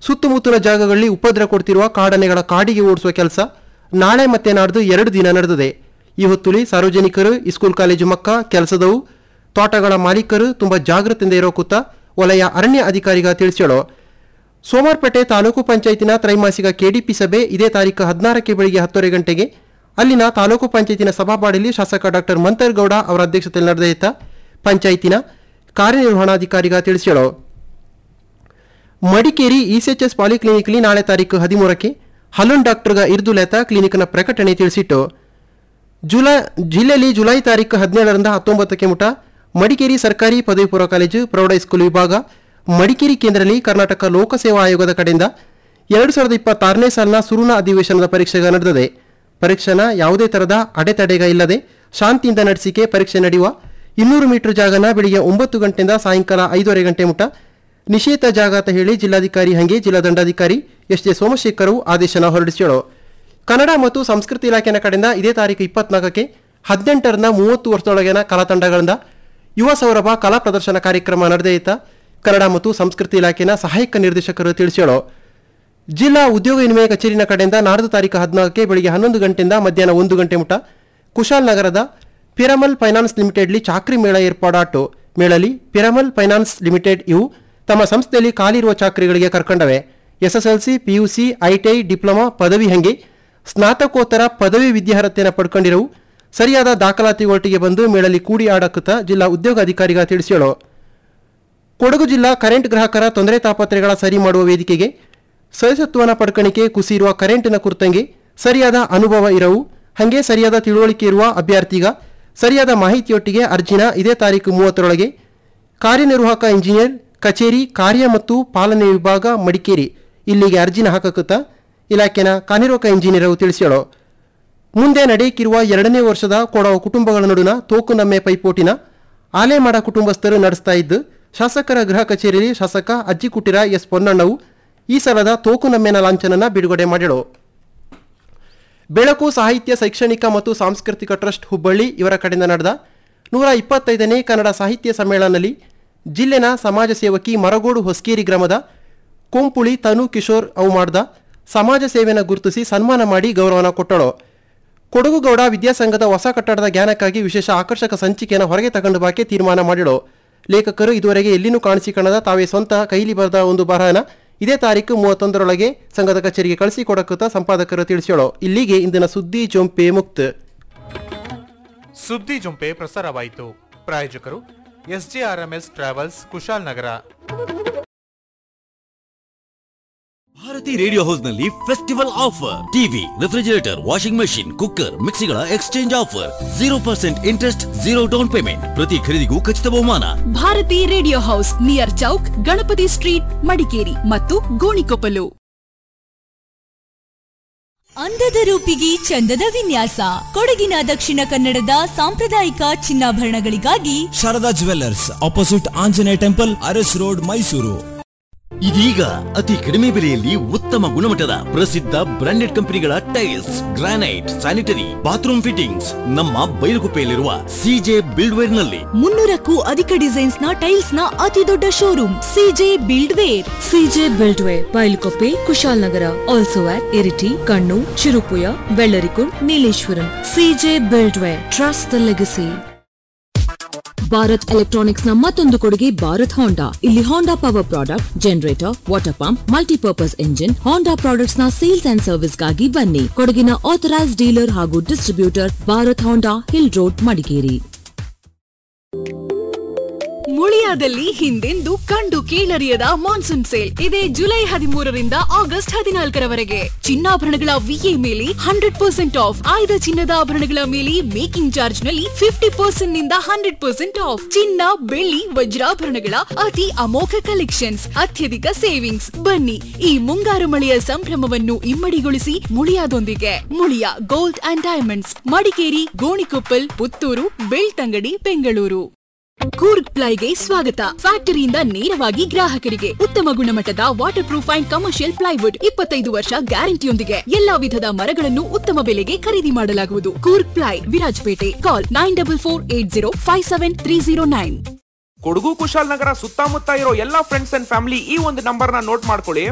ಸುತ್ತಮುತ್ತಲ ಜಾಗಗಳಲ್ಲಿ ಉಪದ್ರ ಕೊಡ್ತಿರುವ ಕಾಡಾನೆಗಳ ಕಾಡಿಗೆ ಓಡಿಸುವ ಕೆಲಸ ನಾಳೆ ಮತ್ತೆ ನಾಡ್ದು ಎರಡು ದಿನ ನಡೆದಿದೆ ಈ ಹೊತ್ತುಲಿ ಸಾರ್ವಜನಿಕರು ಇಸ್ಕೂಲ್ ಕಾಲೇಜು ಮಕ್ಕ ಕೆಲಸದವು ತೋಟಗಳ ಮಾಲೀಕರು ತುಂಬ ಜಾಗೃತಿಯಿಂದ ಇರೋ ಕೂತ ವಲಯ ಅರಣ್ಯ ಅಧಿಕಾರಿಗ ತಿಳಿಸ್ಯಾಳೋ ಸೋಮಾರ್ಪೇಟೆ ತಾಲೂಕು ಪಂಚಾಯತಿನ ತ್ರೈಮಾಸಿಕ ಕೆಡಿಪಿ ಸಭೆ ಇದೇ ತಾರೀಕು ಹದಿನಾರಕ್ಕೆ ಬೆಳಿಗ್ಗೆ ಹತ್ತುವರೆ ಗಂಟೆಗೆ ಅಲ್ಲಿನ ತಾಲೂಕು ಪಂಚಾಯತಿನ ಸಭಾಪಾಡಿಯಲ್ಲಿ ಶಾಸಕ ಡಾಕ್ಟರ್ ಮಂತರ್ಗೌಡ ಅವರ ಅಧ್ಯಕ್ಷತೆಯಲ್ಲಿ ನಡೆದಯಿತ ಪಂಚಾಯತಿನ ಕಾರ್ಯನಿರ್ವಹಣಾಧಿಕಾರಿಗ ತಿಳಿಸ್ಯಾಳೋ ಮಡಿಕೇರಿ ಇಸಿಎಚ್ಎಸ್ ಪಾಲಿಕ್ಲಿನಿಕ್ಲಿ ನಾಳೆ ತಾರೀಕು ಹದಿಮೂರಕ್ಕೆ ಹಲೋನ್ ಡಾಕ್ಟರ್ಗ ಇರ್ದುಲೆತ ಕ್ಲಿನಿಕ್ನ ಪ್ರಕಟಣೆ ತಿಳಿಸಿಟ್ಟು ಜುಲೈ ಜಿಲ್ಲೆಯಲ್ಲಿ ಜುಲೈ ತಾರೀಕು ಹದಿನೇಳರಿಂದ ಹತ್ತೊಂಬತ್ತಕ್ಕೆ ಮುಟ ಮಡಿಕೇರಿ ಸರ್ಕಾರಿ ಪದವಿ ಪೂರ್ವ ಕಾಲೇಜು ಪ್ರೌಢ ಹೈಸ್ಕೂಲ್ ವಿಭಾಗ ಮಡಿಕೇರಿ ಕೇಂದ್ರದಲ್ಲಿ ಕರ್ನಾಟಕ ಲೋಕಸೇವಾ ಆಯೋಗದ ಕಡೆಯಿಂದ ಎರಡು ಸಾವಿರದ ಇಪ್ಪತ್ತಾರನೇ ಸಾಲಿನ ಸುರುಣ ಅಧಿವೇಶನದ ಪರೀಕ್ಷೆಗೆ ನಡೆದಿದೆ ಪರೀಕ್ಷೆನ ಯಾವುದೇ ಥರದ ಅಡೆತಡೆಗ ಇಲ್ಲದೆ ಶಾಂತಿಯಿಂದ ನಡೆಸಿಕೆ ಪರೀಕ್ಷೆ ನಡೆಯುವ ಇನ್ನೂರು ಮೀಟರ್ ಜಾಗನ ಬೆಳಿಗ್ಗೆ ಒಂಬತ್ತು ಗಂಟೆಯಿಂದ ಸಾಯಂಕಾಲ ಐದೂವರೆ ಗಂಟೆ ಮುಟ ನಿಷೇಧ ಜಾಗ ಅಂತ ಹೇಳಿ ಜಿಲ್ಲಾಧಿಕಾರಿ ಹಂಗೆ ಜಿಲ್ಲಾ ದಂಡಾಧಿಕಾರಿ ಎಸ್ ಜೆ ಸೋಮಶೇಖರವು ಆದೇಶನ ಹೊರಡಿಸ್ಯಾಳು ಕನ್ನಡ ಮತ್ತು ಸಂಸ್ಕೃತಿ ಇಲಾಖೆನ ಕಡೆಯಿಂದ ಇದೇ ತಾರೀಕು ಇಪ್ಪತ್ನಾಲ್ಕಕ್ಕೆ ಹದಿನೆಂಟರಿಂದ ಮೂವತ್ತು ವರ್ಷದೊಳಗಿನ ಕಲಾ ತಂಡಗಳಿಂದ ಯುವ ಸೌರಭ ಕಲಾ ಪ್ರದರ್ಶನ ಕಾರ್ಯಕ್ರಮ ನಡೆದಯಿತ ಕನ್ನಡ ಮತ್ತು ಸಂಸ್ಕೃತಿ ಇಲಾಖೆನ ಸಹಾಯಕ ನಿರ್ದೇಶಕರು ತಿಳಿಸ್ಯಾಳು ಜಿಲ್ಲಾ ಉದ್ಯೋಗ ವಿನಿಮಯ ಕಚೇರಿನ ಕಡೆಯಿಂದ ನಾಡ್ದು ತಾರೀಕು ಹದಿನಾಲ್ಕಕ್ಕೆ ಬೆಳಿಗ್ಗೆ ಹನ್ನೊಂದು ಗಂಟೆಯಿಂದ ಮಧ್ಯಾಹ್ನ ಒಂದು ಗಂಟೆ ಮುಟ ಕುಶಾಲ್ ನಗರದ ಪಿರಮಲ್ ಫೈನಾನ್ಸ್ ಲಿಮಿಟೆಡ್ಲಿ ಚಾಕ್ರಿ ಮೇಳ ಏರ್ಪಾಡಾಟು ಮೇಳಲಿ ಪಿರಮಲ್ ಫೈನಾನ್ಸ್ ಲಿಮಿಟೆಡ್ ಇವು ತಮ್ಮ ಸಂಸ್ಥೆಯಲ್ಲಿ ಖಾಲಿರುವ ಚಾಕ್ರಿಗಳಿಗೆ ಕರ್ಕೊಂಡವೆ ಎಸ್ಎಸ್ಎಲ್ಸಿ ಪಿಯುಸಿ ಐಟಿಐ ಡಿಪ್ಲೊಮಾ ಪದವಿ ಹಂಗೆ ಸ್ನಾತಕೋತ್ತರ ಪದವಿ ವಿದ್ಯಾರ್ಹತೆಯನ್ನು ಪಡ್ಕೊಂಡಿರವು ಸರಿಯಾದ ದಾಖಲಾತಿ ಒಟ್ಟಿಗೆ ಬಂದು ಮೇಳಲ್ಲಿ ಕೂಡಿ ಆಡಕುತ್ತ ಜಿಲ್ಲಾ ಉದ್ಯೋಗ ಅಧಿಕಾರಿಗ ತಿಳಿಸ್ಯಾಳು ಕೊಡಗು ಜಿಲ್ಲಾ ಕರೆಂಟ್ ಗ್ರಾಹಕರ ತೊಂದರೆ ತಾಪತ್ರೆಗಳ ಸರಿ ಮಾಡುವ ವೇದಿಕೆಗೆ ಸದಸ್ಯತ್ವನ ಪಡ್ಕಣಿಕೆ ಕುಸಿರುವ ಕರೆಂಟಿನ ಕುರಿತಂಗೆ ಸರಿಯಾದ ಅನುಭವ ಇರವು ಹಾಗೆ ಸರಿಯಾದ ತಿಳುವಳಿಕೆ ಇರುವ ಅಭ್ಯರ್ಥಿಗ ಸರಿಯಾದ ಮಾಹಿತಿಯೊಟ್ಟಿಗೆ ಅರ್ಜಿನ ಇದೇ ತಾರೀಕು ಮೂವತ್ತರೊಳಗೆ ಕಾರ್ಯನಿರ್ವಾಹಕ ಇಂಜಿನಿಯರ್ ಕಚೇರಿ ಕಾರ್ಯ ಮತ್ತು ಪಾಲನೆ ವಿಭಾಗ ಮಡಿಕೇರಿ ಇಲ್ಲಿಗೆ ಅರ್ಜಿನ ಹಾಕಕುತ್ತ ಇಲಾಖೆನ ಕಾರ್ಯನಿರ್ವಾಹಕ ಇಂಜಿನಿಯರ್ ತಿಳಿಸ್ಯಾಳು ಮುಂದೆ ನಡೆಯಕ್ಕಿರುವ ಎರಡನೇ ವರ್ಷದ ಕೊಡವ ಕುಟುಂಬಗಳ ನಡುವಿನ ತೋಕು ನಮ್ಮೆ ಪೈಪೋಟಿನ ಆಲೆಮಾಡ ಕುಟುಂಬಸ್ಥರು ನಡೆಸ್ತಾ ಇದ್ದು ಶಾಸಕರ ಗೃಹ ಕಚೇರಿಯಲ್ಲಿ ಶಾಸಕ ಅಜ್ಜಿಕುಟಿರ ಎಸ್ ಪೊನ್ನಣ್ಣವು ಈ ಸಲದ ತೋಕು ನಮ್ಮೆನ ಲಾಂಛನನ ಬಿಡುಗಡೆ ಮಾಡಿಳು ಬೆಳಕು ಸಾಹಿತ್ಯ ಶೈಕ್ಷಣಿಕ ಮತ್ತು ಸಾಂಸ್ಕೃತಿಕ ಟ್ರಸ್ಟ್ ಹುಬ್ಬಳ್ಳಿ ಇವರ ಕಡೆಯಿಂದ ನಡೆದ ನೂರ ಇಪ್ಪತ್ತೈದನೇ ಕನ್ನಡ ಸಾಹಿತ್ಯ ಸಮ್ಮೇಳನದಲ್ಲಿ ಜಿಲ್ಲೆನ ಸಮಾಜ ಸೇವಕಿ ಮರಗೋಡು ಹೊಸ್ಕೇರಿ ಗ್ರಾಮದ ಕೊಂಪುಳಿ ತನು ಕಿಶೋರ್ ಅವು ಮಾಡ್ದ ಸಮಾಜ ಸೇವೆನ ಗುರುತಿಸಿ ಸನ್ಮಾನ ಮಾಡಿ ಗೌರವನ ಕೊಟ್ಟಳು ಕೊಡಗುಗೌಡ ವಿದ್ಯಾಸಂಘದ ಹೊಸ ಕಟ್ಟಡದ ಜ್ಞಾನಕ್ಕಾಗಿ ವಿಶೇಷ ಆಕರ್ಷಕ ಸಂಚಿಕೆಯನ್ನು ಹೊರಗೆ ತಗೊಂಡು ಬಾಕೆ ತೀರ್ಮಾನ ಮಾಡಿಳು ಲೇಖಕರು ಇದುವರೆಗೆ ಎಲ್ಲಿನೂ ಕಾಣಿಸಿಕೊಳ್ಳದ ತಾವೇ ಸ್ವಂತ ಕೈಲಿ ಬರೆದ ಒಂದು ಬರಹನ ಇದೇ ತಾರೀಕು ಮೂವತ್ತೊಂದರೊಳಗೆ ಸಂಘದ ಕಚೇರಿಗೆ ಕಳಿಸಿಕೊಡಕುತ್ತ ಸಂಪಾದಕರು ತಿಳಿಸ್ಯಾಳು ಇಲ್ಲಿಗೆ ಇಂದಿನ ಸುದ್ದಿ ಜೊಂಪೆ ಮುಕ್ತ ಸುದ್ದಿ ಜುಂಪೆ ಪ್ರಸಾರವಾಯಿತು ಪ್ರಾಯೋಜಕರು SJRMS travels Kushalnagar Bharati radio house ನಲ್ಲಿ festival offer TV refrigerator washing machine cooker ಮಿಕ್ಸಿಗಳ exchange offer zero percent interest zero down payment ಪ್ರತಿ ಖರೀದಿಗೂ ಖಚಿತ ಬಹುಮಾನ Bharati radio house near chowk Ganapati street Madikeri ಮತ್ತು ಗೋಣಿಕೊಪ್ಪಲು ಅಂದದ ರೂಪಿಗೆ ಚಂದದ ವಿನ್ಯಾಸ ಕೊಡಗಿನ ದಕ್ಷಿಣ ಕನ್ನಡದ ಸಾಂಪ್ರದಾಯಿಕ ಚಿನ್ನಾಭರಣಗಳಿಗಾಗಿ Sharada jewellers opposite Anjaneya temple Aras road Mysuru ಇದೀಗ ಅತಿ ಕಡಿಮೆ ಬೆಲೆಯಲ್ಲಿ ಉತ್ತಮ ಗುಣಮಟ್ಟದ ಪ್ರಸಿದ್ಧ ಬ್ರಾಂಡೆಡ್ ಕಂಪನಿಗಳ tiles granite sanitary bathroom fittings ನಮ್ಮ ಬೈಲುಗುಪ್ಪೆಯಲ್ಲಿರುವ ಸಿಜೆ ಬಿಲ್ಡ್ವೇರ್ ನಲ್ಲಿ ಮುನ್ನೂರಕ್ಕೂ ಅಧಿಕ ಡಿಸೈನ್ಸ್ ನ ಟೈಲ್ಸ್ ನ ಅತಿ ದೊಡ್ಡ showroom CJ build ware CJ build ware Bylakuppe Kushalnagar also at Iritty Kannur Cherupuzha Vellarikundu Nileshwaram CJ build ware trust the legacy Bharat electronics ನ ಮತ್ತೊಂದು ಕೊಡುಗೆ ಭಾರತ್ ಹೋಂಡಾ ಇಲ್ಲಿ Honda power product generator water pump multipurpose engine Honda products ನ ಸೇಲ್ಸ್ ಅಂಡ್ ಸರ್ವಿಸ್ ಗಾಗಿ ಬನ್ನಿ ಕೊಡಗಿನ ಆಥರೈಸ್ ಡೀಲರ್ ಹಾಗೂ distributor Bharat Honda hill road Madikeri ಮುಳಿಯಾದಲ್ಲಿ ಹಿಂದೆಂದು ಕಂಡು ಕೇಳರಿಯದ ಮಾನ್ಸೂನ್ ಸೇಲ್ ಇದೆ ಜುಲೈ ಹದಿಮೂರರಿಂದ ಆಗಸ್ಟ್ ಹದಿನಾಲ್ಕರವರೆಗೆ ಚಿನ್ನಾಭರಣಗಳ ವಿಎ ಮೇಲೆ ಹಂಡ್ರೆಡ್ ಪರ್ಸೆಂಟ್ ಆಫ್ ಆಯ್ದ ಚಿನ್ನದ ಆಭರಣಗಳ ಮೇಲೆ ಮೇಕಿಂಗ್ ಚಾರ್ಜ್ ನಲ್ಲಿ ಫಿಫ್ಟಿ ಪರ್ಸೆಂಟ್ ನಿಂದ ಹಂಡ್ರೆಡ್ ಪರ್ಸೆಂಟ್ ಆಫ್ ಚಿನ್ನ ಬೆಳ್ಳಿ ವಜ್ರಾಭರಣಗಳ ಅತಿ ಅಮೋಘ ಕಲೆಕ್ಷನ್ಸ್ ಅತ್ಯಧಿಕ ಸೇವಿಂಗ್ಸ್ ಬನ್ನಿ ಈ ಮುಂಗಾರು ಮಳೆಯ ಸಂಭ್ರಮವನ್ನು ಇಮ್ಮಡಿಗೊಳಿಸಿ ಮುಳಿಯಾದೊಂದಿಗೆ Muliya gold and diamonds Madikeri Gonikoppal Puttur Belthangady Bengaluru Coorg ಪ್ಲೈಗೆ ಸ್ವಾಗತ ಫ್ಯಾಕ್ಟರಿಯಿಂದ ನೇರವಾಗಿ ಗ್ರಾಹಕರಿಗೆ ಉತ್ತಮ ಗುಣಮಟ್ಟದ water proof and commercial plywood ಇಪ್ಪತ್ತೈದು ವರ್ಷ ಗ್ಯಾರಂಟಿಯೊಂದಿಗೆ ಎಲ್ಲಾ ವಿಧದ ಮರಗಳನ್ನು ಉತ್ತಮ ಬೆಲೆಗೆ ಖರೀದಿ ಮಾಡಲಾಗುವುದು Coorg ply Virajpet call nine double four eight zero five seven three zero nine Kodagu Kushalnagar ಸುತ್ತಮುತ್ತ ಇರೋ ಎಲ್ಲಾ ಫ್ರೆಂಡ್ಸ್ ಅಂಡ್ ಫ್ಯಾಮಿಲಿ ಈ ಒಂದು ನಂಬರ್ ನ ನೋಟ್ ಮಾಡ್ಕೊಳ್ಳಿ